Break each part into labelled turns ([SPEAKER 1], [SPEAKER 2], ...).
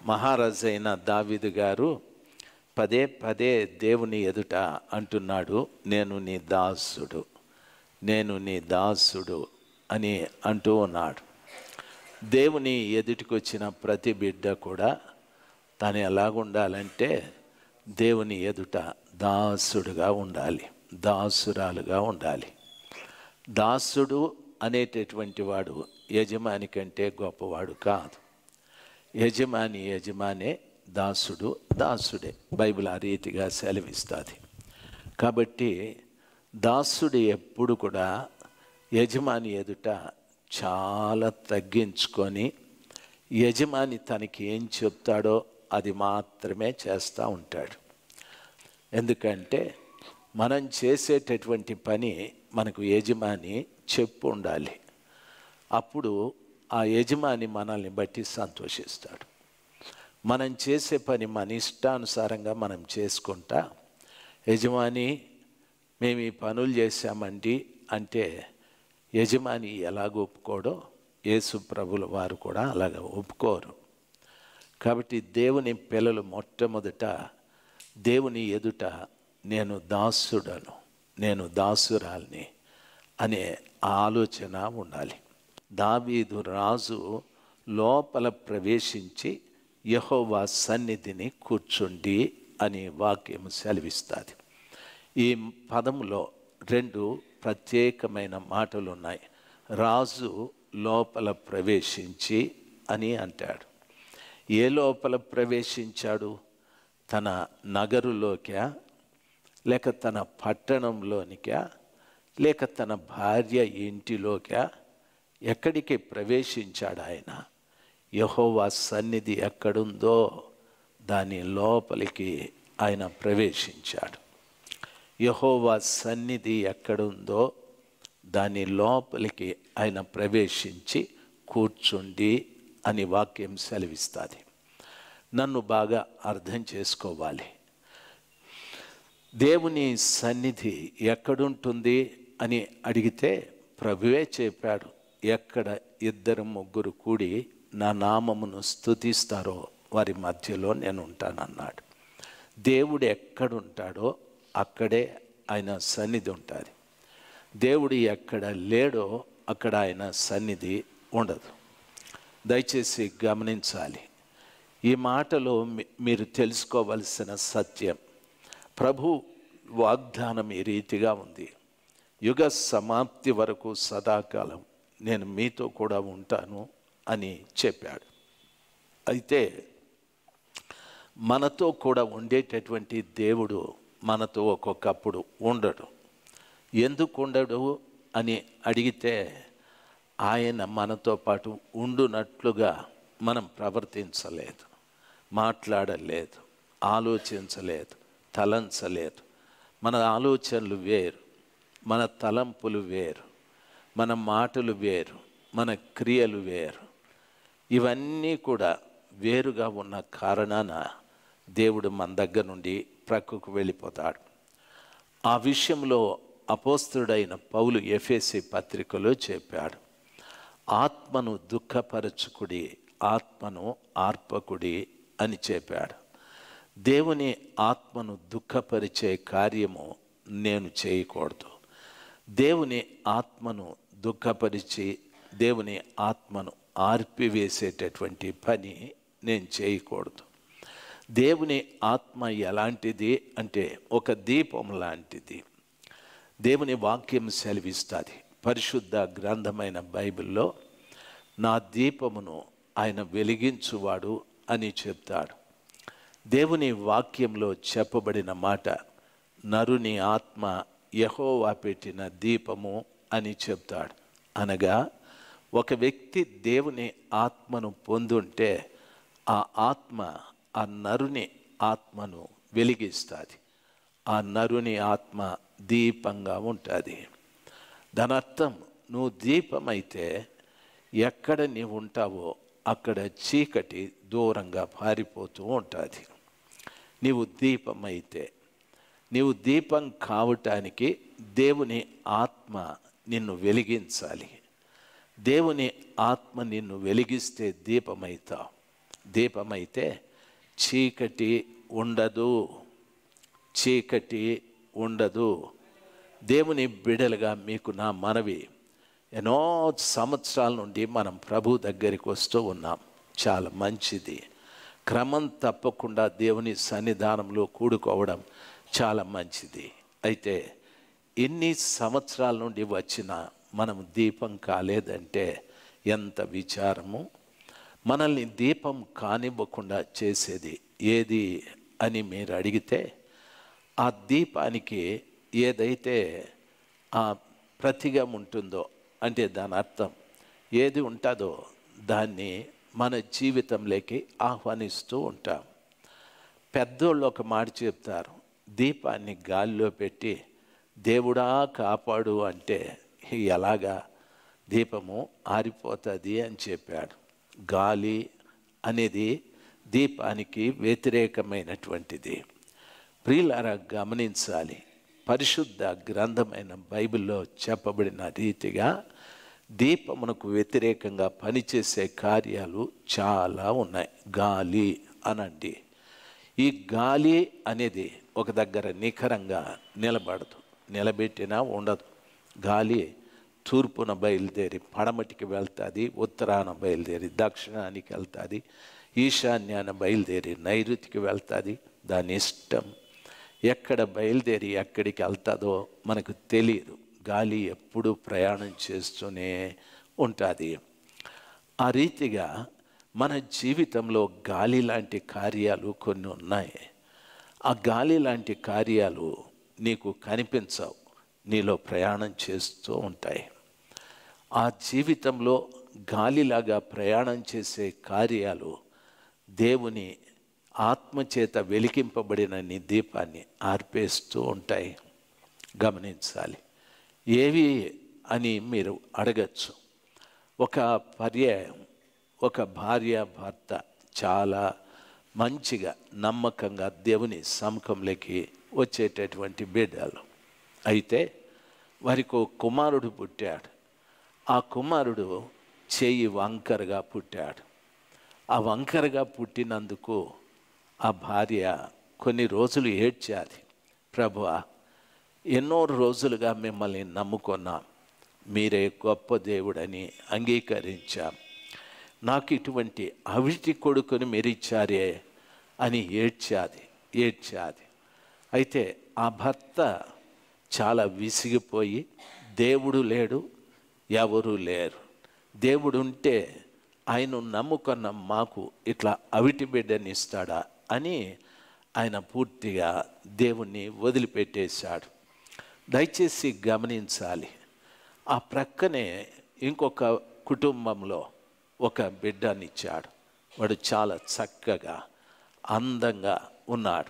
[SPEAKER 1] మహారాజైన దావీదు గారు పదే పదే దేవుని ఎదుట అంటున్నాడు నేను నీ దాసుడు నేను నీ దాసుడు అని అంటూ ఉన్నాడు దేవుని ఎదుటికి వచ్చిన ప్రతి బిడ్డ కూడా తను ఎలాగుండాలంటే దేవుని ఎదుట దాసుడుగా ఉండాలి దాసురాలుగా ఉండాలి దాసుడు అనేటటువంటి వాడు యజమాని కంటే గొప్పవాడు కాదు యజమాని యజమానే దాసుడు దాసుడే బైబిల్ ఆ రీతిగా సెలవిస్తుంది కాబట్టి దాసుడు ఎప్పుడు కూడా యజమాని ఎదుట చాలా తగ్గించుకొని యజమాని తనకి ఏం చెప్తాడో అది మాత్రమే చేస్తూ ఉంటాడు ఎందుకంటే మనం చేసేటటువంటి పని మనకు యజమాని చెప్పు ఉండాలి అప్పుడు ఆ యజమాని మనల్ని బట్టి సంతోషిస్తాడు మనం చేసే పని మన ఇష్టానుసారంగా మనం చేసుకుంటా యజమాని మేము ఈ పనులు చేశామండి అంటే యజమాని ఎలాగ ఒప్పుకోడో యేసు ప్రభుల వారు కూడా అలాగ ఒప్పుకోరు కాబట్టి దేవుని పిల్లలు మొట్టమొదట దేవుని ఎదుట నేను దాసుడను నేను దాసురాల్ని అనే ఆలోచన ఉండాలి దావీదు రాజు లోపల ప్రవేశించి యహోవా సన్నిధిని కూర్చుండి అని వాక్యం సెలవిస్తుంది ఈ పదంలో రెండు ప్రత్యేకమైన మాటలు ఉన్నాయి రాజు లోపల ప్రవేశించి అని అంటాడు ఏ లోపల ప్రవేశించాడు తన నగరులోకా లేక తన పట్టణంలోనికా లేక తన భార్య ఇంటిలోకా ఎక్కడికి ప్రవేశించాడు ఆయన యహోవా సన్నిధి ఎక్కడుందో దాని లోపలికి ఆయన ప్రవేశించాడు యహోవా సన్నిధి ఎక్కడుందో దాని లోపలికి ఆయన ప్రవేశించి కూర్చుండి అని వాక్యం సెలవిస్తుంది నన్ను బాగా అర్థం చేసుకోవాలి దేవుని సన్నిధి ఎక్కడుంటుంది అని అడిగితే ప్రభువే చెప్పాడు ఎక్కడ ఇద్దరు ముగ్గురు కూడి నా నామమును స్తుతిస్తారో వారి మధ్యలో నేను ఉంటానన్నాడు దేవుడు ఎక్కడుంటాడో అక్కడే ఆయన సన్నిధి ఉంటుంది దేవుడు ఎక్కడ లేడో అక్కడ ఆయన సన్నిధి ఉండదు దయచేసి గమనించాలి ఈ మాటలో మీ- మీరు తెలుసుకోవలసిన సత్యం ప్రభు వాగ్దానం ఈ రీతిగా ఉంది యుగ సమాప్తి వరకు సదాకాలం నేను మీతో కూడా ఉంటాను అని చెప్పాడు అయితే మనతో కూడా ఉండేటటువంటి దేవుడు మనతో ఒక్కొక్కప్పుడు ఉండడు ఎందుకు ఉండడు అని అడిగితే ఆయన మనతో పాటు ఉండునట్లుగా మనం ప్రవర్తించలేదు మాట్లాడలేదు ఆలోచించలేదు తలంచలేదు మన ఆలోచనలు వేరు మన తలంపులు వేరు మన మాటలు వేరు మన క్రియలు వేరు ఇవన్నీ కూడా వేరుగా ఉన్న కారణాన దేవుడు మన దగ్గర నుండి ప్రక్కకు వెళ్ళిపోతాడు ఆ విషయంలో అపోస్తుడైన పౌలు ఎఫేసి పత్రికలో చెప్పాడు ఆత్మను దుఃఖపరచుకుడి ఆత్మను ఆర్పకుడి అని చెప్పాడు దేవుని ఆత్మను దుఃఖపరిచే కార్యము నేను చేయకూడదు దేవుని ఆత్మను దుఃఖపరిచి దేవుని ఆత్మను ఆర్పివేసేటటువంటి పని నేను చేయకూడదు దేవుని ఆత్మ ఎలాంటిది అంటే ఒక దీపం లాంటిది దేవుని వాక్యం సెలవిస్తుంది పరిశుద్ధ గ్రంథమైన బైబిల్లో నా దీపమును ఆయన వెలిగించువాడు అని చెప్తాడు దేవుని వాక్యంలో చెప్పబడిన మాట నరుని ఆత్మ యహోవా పెట్టిన దీపము అని చెప్తాడు అనగా ఒక వ్యక్తి దేవుని ఆత్మను పొందుంటే ఆ ఆత్మ ఆ నరుని ఆత్మను వెలిగిస్తుంది ఆ నరుని ఆత్మ దీపంగా ఉంటుంది దాని అర్థం నువ్వు దీపమైతే ఎక్కడ నీవు ఉంటావో అక్కడ చీకటి దూరంగా పారిపోతూ ఉంటుంది నీవు దీపమైతే నీవు దీపం కావటానికి దేవుని ఆత్మ నిన్ను వెలిగించాలి దేవుని ఆత్మ నిన్ను వెలిగిస్తే దీపమవుతావు దీపమైతే చీకటి ఉండదు చీకటి ఉండదు దేవుని బిడలుగా మీకు నా మనవి ఎన్నో సంవత్సరాల నుండి మనం ప్రభు దగ్గరికి వస్తూ ఉన్నాం చాలా మంచిది క్రమం తప్పకుండా దేవుని సన్నిధానంలో కూడుకోవడం చాలా మంచిది అయితే ఎన్ని సంవత్సరాల నుండి వచ్చిన మనం దీపం కాలేదంటే ఎంత విచారము మనల్ని దీపం కానివ్వకుండా చేసేది ఏది అని మీరు అడిగితే ఆ దీపానికి ఏదైతే ఆ ప్రతిగా ఉంటుందో అంటే దాని అర్థం ఏది ఉంటుందో దాన్ని మన జీవితంలోకి ఆహ్వానిస్తూ ఉంటాం పెద్దోళ్ళు ఒక మాట చెప్తారు దీపాన్ని గాలిలో పెట్టి దేవుడా కాపాడు అంటే ఎలాగా దీపము ఆరిపోతుంది అని చెప్పాడు గాలి అనేది దీపానికి వ్యతిరేకమైనటువంటిది ప్రియులారా గమనించాలి పరిశుద్ధ గ్రంథమైన బైబిల్లో చెప్పబడిన రీతిగా దీపమునకు వ్యతిరేకంగా పనిచేసే కార్యాలు చాలా ఉన్నాయి గాలి అనండి ఈ గాలి అనేది ఒక దగ్గర నిఖరంగా నిలబడదు నిలబెట్టినా ఉండదు గాలి తూర్పున బయలుదేరి పడమటికి వెళ్తుంది ఉత్తరాన బయలుదేరి దక్షిణానికి వెళ్తుంది ఈశాన్యాన బయలుదేరి నైరుతికి వెళ్తుంది దాని ఇష్టం ఎక్కడ బయలుదేరి ఎక్కడికి వెళ్తుందో మనకు తెలియదు గాలి ఎప్పుడూ ప్రయాణం చేస్తూనే ఉంటుంది ఆ రీతిగా మన జీవితంలో గాలి లాంటి కార్యాలు కొన్ని ఉన్నాయి ఆ గాలి లాంటి కార్యాలు నీకు కనిపించవు నీలో ప్రయాణం చేస్తూ ఉంటాయి ఆ జీవితంలో గాలిలాగా ప్రయాణం చేసే కార్యాలు దేవుని ఆత్మచేత వెలికింపబడిన నీ దీపాన్ని ఆర్పేస్తూ ఉంటాయి గమనించాలి ఏవి అని మీరు అడగచ్చు ఒక పర్యాయం ఒక భార్య భర్త చాలా మంచిగా నమ్మకంగా దేవుని సముఖంలోకి వచ్చేటటువంటి బిడ్డలు అయితే వారికి ఒక కుమారుడు పుట్టాడు ఆ కుమారుడు చేయి వంకరగా పుట్టాడు ఆ వంకరగా పుట్టినందుకు ఆ భార్య కొన్ని రోజులు ఏడ్చాది ప్రభువా ఎన్నో రోజులుగా మిమ్మల్ని నమ్ముకున్నాం మీరే గొప్ప దేవుడని అంగీకరించాం నాకు ఇటువంటి అవిటి కొడుకుని మీరు ఇచ్చారే అని ఏడ్చాది ఏడ్చాది అయితే ఆ భర్త చాలా విసిగిపోయి దేవుడు లేడు ఎవరు లేరు దేవుడు ఉంటే ఆయన నమ్ముకున్న మాకు ఇట్లా అవిటి బిడ్డని ఇస్తాడా అని ఆయన పూర్తిగా దేవుణ్ణి వదిలిపెట్టేశాడు దయచేసి గమనించాలి ఆ ప్రక్కనే ఇంకొక కుటుంబంలో ఒక బిడ్డనిచ్చాడు వాడు చాలా చక్కగా అందంగా ఉన్నాడు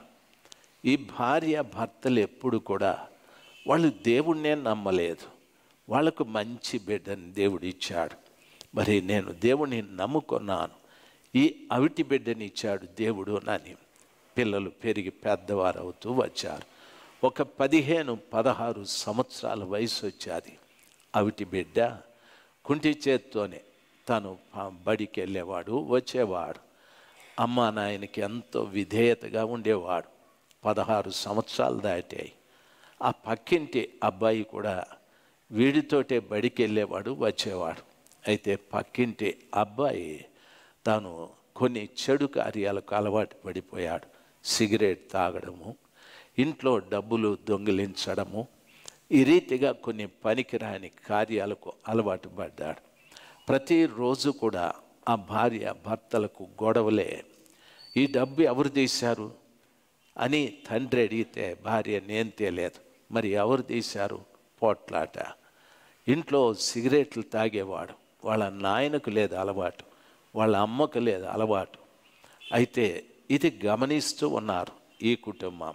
[SPEAKER 1] ఈ భార్య భర్తలు ఎప్పుడు కూడా వాళ్ళు దేవుణ్ణే నమ్మలేదు వాళ్ళకు మంచి బిడ్డని దేవుడు ఇచ్చాడు మరి నేను దేవుణ్ణి నమ్ముకున్నాను ఈ అవిటి బిడ్డని ఇచ్చాడు దేవుడు అని పిల్లలు పెరిగి పెద్దవారు అవుతూ వచ్చారు ఒక పదిహేను పదహారు సంవత్సరాల వయసు వచ్చేది అవిటి బిడ్డ కుంటి చేత్తోనే తను ప- బడికి వెళ్ళేవాడు వచ్చేవాడు అమ్మ నాయనకి ఎంతో విధేయతగా ఉండేవాడు పదహారు సంవత్సరాలు దాటాయి ఆ పక్కింటి అబ్బాయి కూడా వీడితోటే బడికి వెళ్ళేవాడు వచ్చేవాడు అయితే పక్కింటి అబ్బాయి తాను కొన్ని చెడు కార్యాలకు అలవాటు పడిపోయాడు సిగరెట్ తాగడము ఇంట్లో డబ్బులు దొంగిలించడము ఈ రీతిగా కొన్ని పనికిరాని కార్యాలకు అలవాటు పడ్డాడు ప్రతిరోజు కూడా ఆ భార్య భర్తలకు గొడవలే ఈ డబ్బు ఎవరు తీశారు అని తండ్రి అడిగితే భార్య నేను తేలేదు మరి ఎవరు తీశారు పోట్లాట ఇంట్లో సిగరెట్లు తాగేవాడు వాళ్ళ నాయనకు లేదు అలవాటు వాళ్ళ అమ్మకు లేదు అలవాటు అయితే ఇది గమనిస్తూ ఉన్నారు ఈ కుటుంబం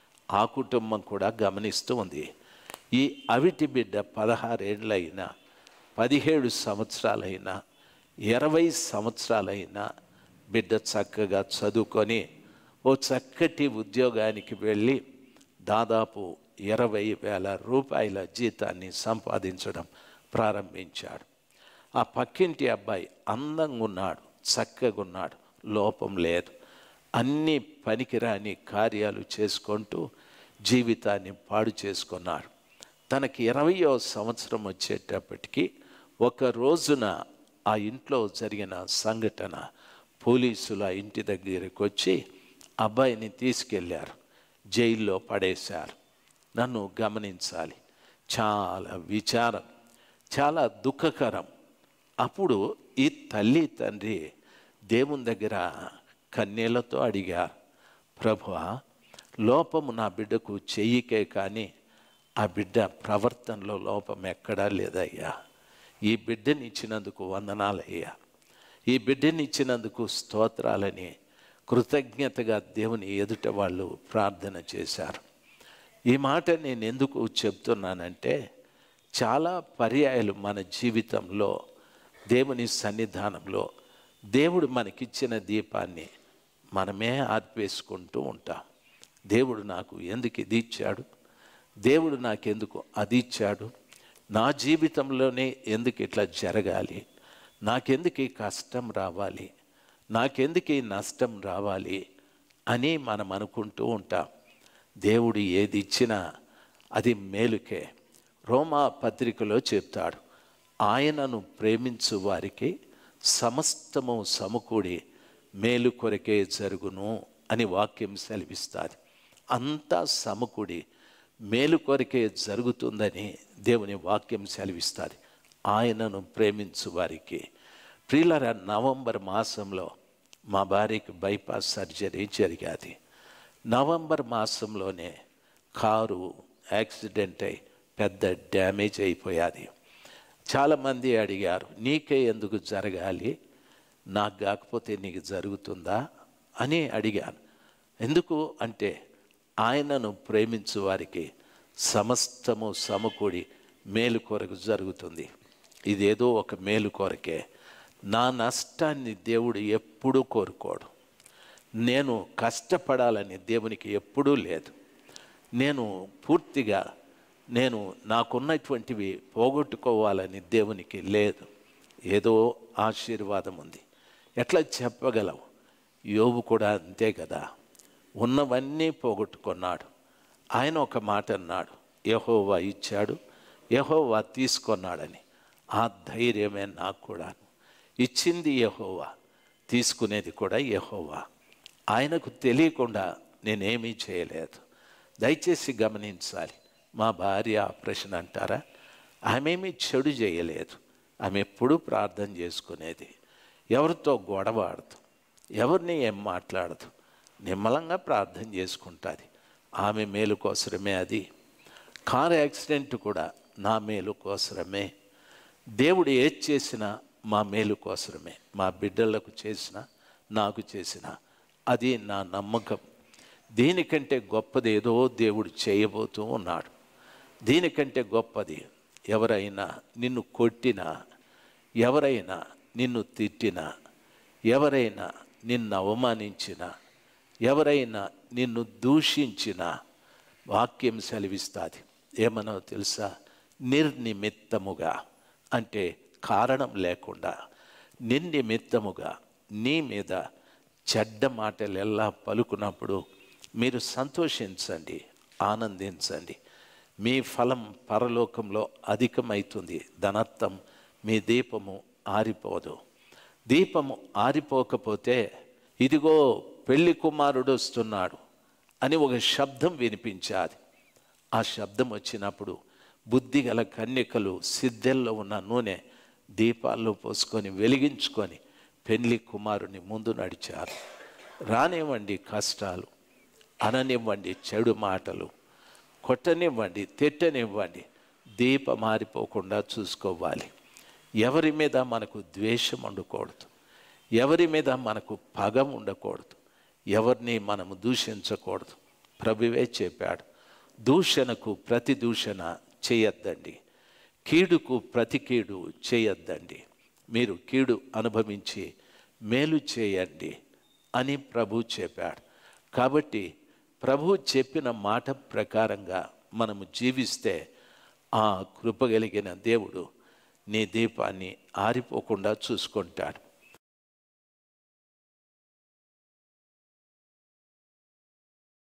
[SPEAKER 1] ఆ కుటుంబం కూడా గమనిస్తూ ఉంది ఈ అవిటి బిడ్డ పదహారేళ్ళైనా పదిహేడు సంవత్సరాలైనా ఇరవై సంవత్సరాలైనా బిడ్డ చక్కగా చదువుకొని ఓ చక్కటి ఉద్యోగానికి వెళ్ళి దాదాపు ఇరవై వేల రూపాయల జీతాన్ని సంపాదించడం ప్రారంభించాడు ఆ పక్కింటి అబ్బాయి అందంగా ఉన్నాడు చక్కగా ఉన్నాడు లోపం లేదు అన్ని పనికిరాని కార్యాలు చేసుకుంటూ జీవితాన్ని పాడు చేసుకున్నాడు తనకి ఇరవయో సంవత్సరం వచ్చేటప్పటికి ఒక రోజున ఆ ఇంట్లో జరిగిన సంఘటన పోలీసులు ఆ ఇంటి దగ్గరికి వచ్చి అబ్బాయిని తీసుకెళ్ళారు జైల్లో పడేశారు నన్ను గమనించాలి చాలా విచారం చాలా దుఃఖకరం అప్పుడు ఈ తల్లి తండ్రి దేవుని దగ్గర కన్నీళ్లతో అడిగారు ప్రభువా లోపము నా బిడ్డకు చెయ్యికే కానీ ఆ బిడ్డ ప్రవర్తనలో లోపం ఎక్కడా లేదయ్యా ఈ బిడ్డని ఇచ్చినందుకు వందనాలయ్యా ఈ బిడ్డని ఇచ్చినందుకు స్తోత్రాలని కృతజ్ఞతగా దేవుని ఎదుట వాళ్ళు ప్రార్థన చేశారు ఈ మాట నేను ఎందుకు చెప్తున్నానంటే చాలా పర్యాయాలు మన జీవితంలో దేవుని సన్నిధానంలో దేవుడు మనకిచ్చిన దీపాన్ని మనమే ఆర్పేసుకుంటూ ఉంటాం దేవుడు నాకు ఎందుకు ఇది ఇచ్చాడు దేవుడు నాకెందుకు అది ఇచ్చాడు నా జీవితంలోనే ఎందుకు ఇట్లా జరగాలి నాకెందుకు ఈ కష్టం రావాలి నాకెందుకు ఈ నష్టం రావాలి అని మనం అనుకుంటూ ఉంటాం దేవుడు ఏది ఇచ్చినా అది మేలుకే రోమా పత్రికలో చెప్తాడు ఆయనను ప్రేమించు వారికి సమస్తము సమకూడి మేలు కొరకే జరుగును అని వాక్యం సెలవిస్తుంది అంతా సమకూడి మేలు కొరకే జరుగుతుందని దేవుని వాక్యం సెలవిస్తుంది ఆయనను ప్రేమించు వారికి ప్రియులర నవంబర్ మాసంలో మా భార్యకి బైపాస్ సర్జరీ జరిగాది నవంబర్ మాసంలోనే కారు యాక్సిడెంట్ అయి పెద్ద డ్యామేజ్ అయిపోయాది చాలామంది అడిగారు నీకే ఎందుకు జరగాలి నాకు కాకపోతే నీకు జరుగుతుందా అని అడిగాను ఎందుకు అంటే ఆయనను ప్రేమించు వారికి సమస్తము సమకూడి మేలు కొరకు జరుగుతుంది ఇదేదో ఒక మేలు కొరకే నా నష్టాన్ని దేవుడు ఎప్పుడూ కోరుకోడు నేను కష్టపడాలని దేవునికి ఎప్పుడూ లేదు నేను పూర్తిగా నేను నాకున్నటువంటివి పోగొట్టుకోవాలని దేవునికి లేదు ఏదో ఆశీర్వాదం ఉంది ఎట్లా చెప్పగలవు యోబు కూడా అంతే కదా ఉన్నవన్నీ పోగొట్టుకున్నాడు ఆయన ఒక మాట అన్నాడు యహోవా ఇచ్చాడు యహోవా తీసుకున్నాడని ఆ ధైర్యమే నాకు కూడా ఇచ్చింది యహోవా తీసుకునేది కూడా యహోవా ఆయనకు తెలియకుండా నేనేమీ చేయలేదు దయచేసి గమనించాలి మా భార్య ఆపరేషన్ అంటారా ఆమెమీ చెడు చేయలేదు ఆమె ఎప్పుడూ ప్రార్థన చేసుకునేది ఎవరితో గొడవ ఆడదు ఎవరిని ఏం మాట్లాడదు నిమ్మలంగా ప్రార్థన చేసుకుంటుంది ఆమె మేలు కోసరమే అది కారు యాక్సిడెంట్ కూడా నా మేలు కోసరమే దేవుడు ఏది చేసినా మా మేలు కోసరమే మా బిడ్డలకు చేసిన నాకు చేసిన అది నా నమ్మకం దీనికంటే గొప్పది ఏదో దేవుడు చేయబోతూ ఉన్నాడు దీనికంటే గొప్పది ఎవరైనా నిన్ను కొట్టినా ఎవరైనా నిన్ను తిట్టినా ఎవరైనా నిన్ను అవమానించినా ఎవరైనా నిన్ను దూషించినా వాక్యం సెలవిస్తుంది ఏమనో తెలుసా నిర్నిమిత్తముగా అంటే కారణం లేకుండా నిర్నిమిత్తముగా నీ మీద చెడ్డ మాటలు ఎలా పలుకున్నప్పుడు మీరు సంతోషించండి ఆనందించండి మీ ఫలం పరలోకంలో అధికమవుతుంది ధనర్థం మీ దీపము ఆరిపోదు దీపము ఆరిపోకపోతే ఇదిగో పెళ్లి కుమారుడు వస్తున్నాడు అని ఒక శబ్దం వినిపించాది ఆ శబ్దం వచ్చినప్పుడు బుద్ధిగల కన్యకలు సిద్ధెల్లో ఉన్న నూనె దీపాల్లో పోసుకొని వెలిగించుకొని పెళ్లి కుమారుని ముందు నడిచారు రానివ్వండి కష్టాలు అననివ్వండి చెడు మాటలు కొట్టనివ్వండి తిట్టనివ్వండి దీపం మారిపోకుండా చూసుకోవాలి ఎవరి మీద మనకు ద్వేషం ఉండకూడదు ఎవరి మీద మనకు పగ ఉండకూడదు ఎవరిని మనము దూషించకూడదు ప్రభువే చెప్పాడు దూషణకు ప్రతి దూషణ చేయొద్దండి కీడుకు ప్రతి కీడు చేయొద్దండి మీరు కీడు అనుభవించి మేలు చేయండి అని ప్రభు చెప్పాడు కాబట్టి ప్రభు చెప్పిన మాట ప్రకారంగా మనము జీవిస్తే ఆ కృపగలిగిన దేవుడు నీ దీపాన్ని ఆరిపోకుండా చూసుకుంటాడు